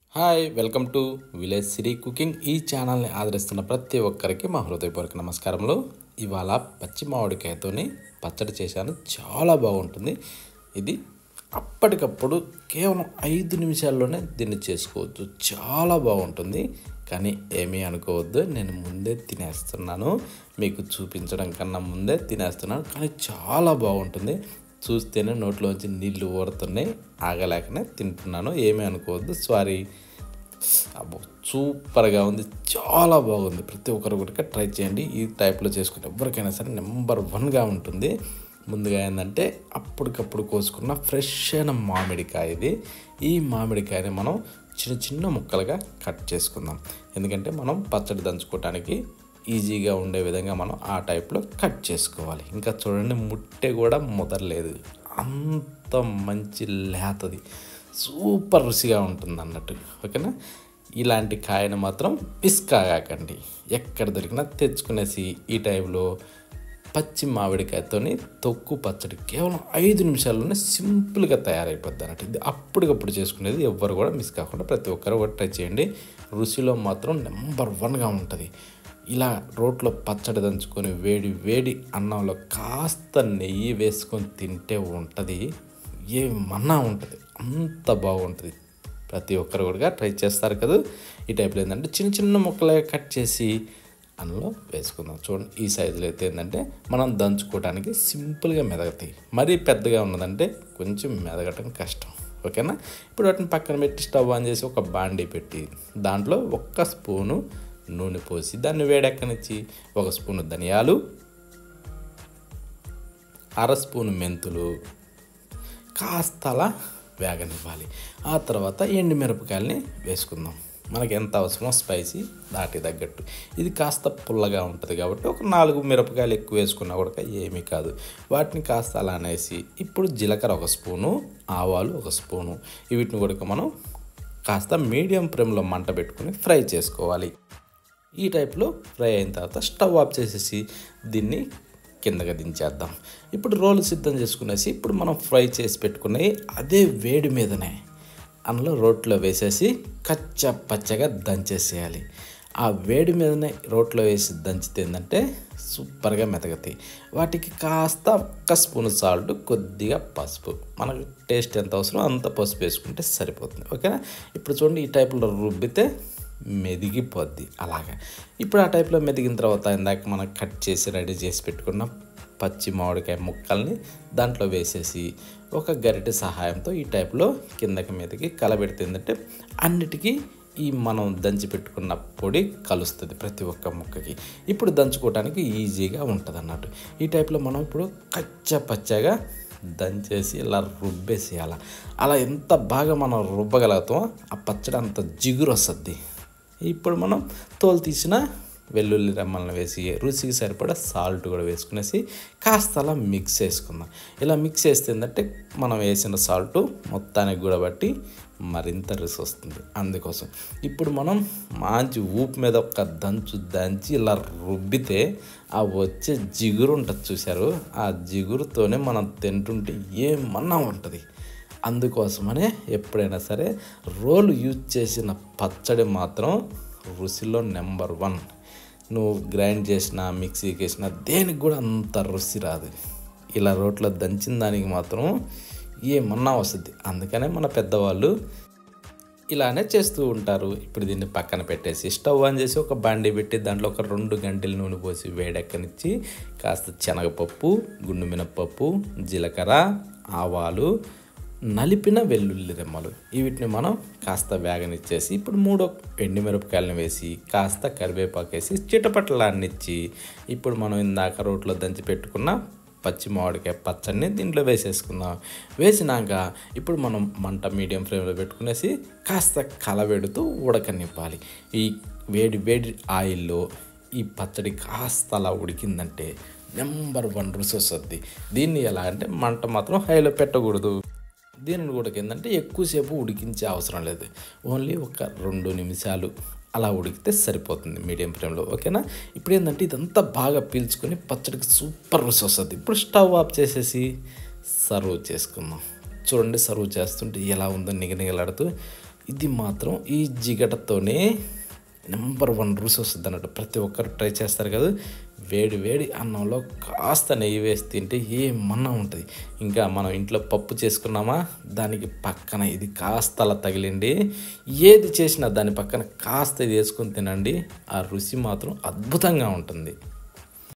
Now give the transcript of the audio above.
hi welcome to village Siri cooking ఈ ఛానల్ని ఆదరిస్తున్న ప్రతి ఒక్కరికి మా హృదయపూర్వక నమస్కారములు ఇవాళ పచ్చి మామిడికాయతోని పచ్చడి చేశాను చాలా బాగుంటుంది ఇది అప్పటికప్పుడు కేవలం ఐదు నిమిషాల్లోనే దీన్ని చేసుకోవచ్చు చాలా బాగుంటుంది కానీ ఏమీ అనుకోవద్దు నేను ముందే తినేస్తున్నాను మీకు చూపించడం కన్నా ముందే తినేస్తున్నాను కానీ చాలా బాగుంటుంది చూస్తేనే నోట్లోంచి నీళ్లు ఊరుతున్నాయి ఆగలేకనే తింటున్నాను ఏమీ అనుకోవద్దు సారీ అబ్బో సూపర్గా ఉంది చాలా బాగుంది ప్రతి ఒక్కరు కూడా ట్రై చేయండి ఈ టైప్లో చేసుకుంటే ఎవరికైనా సరే నెంబర్ వన్గా ఉంటుంది ముందుగా ఏంటంటే అప్పటికప్పుడు కోసుకున్న ఫ్రెష్ అయిన మామిడికాయ ఇది ఈ మామిడికాయని మనం చిన్న చిన్న ముక్కలుగా కట్ చేసుకుందాం ఎందుకంటే మనం పచ్చడి దంచుకోవటానికి ఈజీగా ఉండే విధంగా మనం ఆ టైప్లో కట్ చేసుకోవాలి ఇంకా చూడండి ముట్టె కూడా ముదరలేదు అంత మంచి లేతది సూపర్ రుచిగా ఉంటుంది అన్నట్టు ఓకేనా ఇలాంటి కాయను మాత్రం పిస్కాగాకండి ఎక్కడ దొరికినా తెచ్చుకునేసి ఈ టైంలో పచ్చి మామిడికాయతోని తొక్కు పచ్చడి కేవలం ఐదు నిమిషాల్లోనే సింపుల్గా తయారైపోద్ది అన్నట్టు ఇది అప్పటికప్పుడు చేసుకునేది ఎవ్వరు కూడా మిస్ కాకుండా ప్రతి ఒక్కరు కూడా ట్రై చేయండి రుచిలో మాత్రం నెంబర్ వన్గా ఉంటుంది ఇలా రోట్లో పచ్చడి దంచుకొని వేడి వేడి అన్నంలో కాస్త నెయ్యి వేసుకొని తింటే ఉంటుంది ఏమన్నా ఉంటుంది అంత బాగుంటుంది ప్రతి ఒక్కరు కూడా ట్రై చేస్తారు కదా ఈ టైప్లో ఏంటంటే చిన్న చిన్న ముక్కలుగా కట్ చేసి అందులో వేసుకుందాం చూడండి ఈ సైజులో అయితే ఏంటంటే మనం దంచుకోవడానికి సింపుల్గా మెదగతాయి మరీ పెద్దగా ఉన్నదంటే కొంచెం మెదగటం కష్టం ఓకేనా ఇప్పుడు వాటిని పక్కన పెట్టి స్టవ్ ఆన్ చేసి ఒక బాండీ పెట్టి దాంట్లో ఒక్క స్పూను నూనె పోసి దాన్ని వేడెక్కనిచ్చి ఒక స్పూను ధనియాలు అర స్పూను మెంతులు కాస్త అలా వేగనివ్వాలి ఆ తర్వాత ఎండు మిరపకాయలని వేసుకుందాం మనకి ఎంత అవసరమో స్పైసీ దాటి తగ్గట్టు ఇది కాస్త పుల్లగా ఉంటుంది కాబట్టి ఒక నాలుగు మిరపకాయలు ఎక్కువ వేసుకున్నా కూడా ఏమీ కాదు వాటిని కాస్త అలా అనేసి ఇప్పుడు జీలకర్ర ఒక స్పూను ఆవాలు ఒక స్పూను వీటిని కూడా మనం కాస్త మీడియం ఫ్లేమ్లో మంట పెట్టుకుని ఫ్రై చేసుకోవాలి ఈ టైప్లో ఫ్రై అయిన తర్వాత స్టవ్ ఆఫ్ చేసేసి దీన్ని కిందగా దించేద్దాం ఇప్పుడు రోలు సిద్ధం చేసుకునేసి ఇప్పుడు మనం ఫ్రై చేసి పెట్టుకునే అదే వేడి మీదనే అందులో రోట్లో వేసేసి కచ్చ పచ్చగా దంచేసేయాలి ఆ వేడి మీదనే రోట్లో వేసి దంచితే ఏంటంటే సూపర్గా మెతగతాయి వాటికి కాస్త ఒక్క స్పూన్ సాల్ట్ కొద్దిగా పసుపు మనకు టేస్ట్ ఎంత అవసరం అంత పసుపు వేసుకుంటే సరిపోతుంది ఓకేనా ఇప్పుడు చూడండి ఈ టైప్లో రుబ్బితే మెదిగిపోద్ది అలాగా ఇప్పుడు ఆ టైప్లో మెదిగిన తర్వాత ఇందాక మనం కట్ చేసి రెడీ చేసి పెట్టుకున్న పచ్చి మామిడికాయ ముక్కల్ని దాంట్లో వేసేసి ఒక గరిటె సహాయంతో ఈ టైప్లో కిందకి మీదకి కలబెడితే ఏంటంటే అన్నిటికీ ఈ మనం దంచి పెట్టుకున్న పొడి కలుస్తుంది ప్రతి ఒక్క ముక్కకి ఇప్పుడు దంచుకోవడానికి ఈజీగా ఉంటుంది అన్నట్టు ఈ టైప్లో మనం ఇప్పుడు కచ్చ పచ్చగా దంచేసి ఇలా రుబ్బేసేయాలి అలా ఎంత బాగా మనం రుబ్బగలుగుతామో ఆ పచ్చడి అంత జిగురు వస్తుంది ఇప్పుడు మనం తోలు తీసిన వెల్లుల్లి రెమ్మలను వేసి రుచికి సరిపడా సాల్ట్ కూడా వేసుకునేసి కాస్త అలా మిక్స్ చేసుకుందాం ఇలా మిక్స్ చేస్తే ఏంటంటే మనం వేసిన సాల్ట్ మొత్తానికి కూడా బట్టి మరింత రుచి వస్తుంది అందుకోసం ఇప్పుడు మనం మంచి ఊపు మీద ఒక దంచు దంచి ఇలా రుబ్బితే ఆ వచ్చే జిగురు ఉంటుంది చూశారు ఆ జిగురుతోనే మనం తింటుంటే ఏమన్నా ఉంటుంది అందుకోసమనే ఎప్పుడైనా సరే రోలు యూజ్ చేసిన పచ్చడి మాత్రం రుచిలో నెంబర్ వన్ నువ్వు గ్రైండ్ చేసిన మిక్సీకి వేసిన దేనికి కూడా అంత రుచి రాదు ఇలా రోట్లో దంచిన దానికి మాత్రం ఏమన్నా వస్తుంది అందుకనే మన పెద్దవాళ్ళు ఇలానే చేస్తూ ఉంటారు ఇప్పుడు దీన్ని పక్కన పెట్టేసి స్టవ్ ఆన్ చేసి ఒక బాండీ పెట్టి దాంట్లో ఒక రెండు గంటల నూనె పోసి వేడెక్కనిచ్చి కాస్త శనగపప్పు గుండు మినప్పప్పు జీలకర్ర ఆవాలు నలిపిన వెల్లుల్లి రెమ్మలు వీటిని మనం కాస్త వేగనిచ్చేసి ఇప్పుడు మూడో ఎండుమిరపకాయలను వేసి కాస్త కరివేపాకు వేసి చిటపటలాన్నిచ్చి ఇప్పుడు మనం ఇందాక రోట్లో దంచి పెట్టుకున్న పచ్చి మామిడికాయ పచ్చడిని దీంట్లో వేసేసుకుందాం వేసినాక ఇప్పుడు మనం మంట మీడియం ఫ్లేమ్లో పెట్టుకునేసి కాస్త కలవెడుతూ ఉడకనివ్వాలి ఈ వేడి వేడి ఆయిల్లో ఈ పచ్చడి కాస్త అలా ఉడికిందంటే నెంబర్ వన్ రుచి వస్తుంది దీన్ని ఎలా అంటే మంట మాత్రం హైలో పెట్టకూడదు దీనిని కూడా ఏంటంటే ఎక్కువసేపు ఉడికించే అవసరం లేదు ఓన్లీ ఒక రెండు నిమిషాలు అలా ఉడికితే సరిపోతుంది మీడియం ఫ్లేమ్లో ఓకేనా ఇప్పుడు ఏంటంటే ఇదంతా బాగా పీల్చుకొని పచ్చడికి సూపర్ రుచి వస్తుంది ఇప్పుడు స్టవ్ ఆఫ్ చేసేసి సర్వ్ చేసుకుందాం చూడండి సర్వ్ చేస్తుంటే ఎలా ఉందో నిగనిగలాడుతూ ఇది మాత్రం ఈ జిగటతోనే నెంబర్ వన్ రుచి వస్తుంది అన్నట్టు ప్రతి ఒక్కరు ట్రై చేస్తారు కదా వేడి వేడి అన్నంలో కాస్త నెయ్యి వేసి తింటే ఏమన్నా ఉంటుంది ఇంకా మనం ఇంట్లో పప్పు చేసుకున్నామా దానికి పక్కన ఇది కాస్త అలా తగిలిండి ఏది చేసినా దాని పక్కన కాస్త ఇది వేసుకొని తినండి ఆ రుచి మాత్రం అద్భుతంగా ఉంటుంది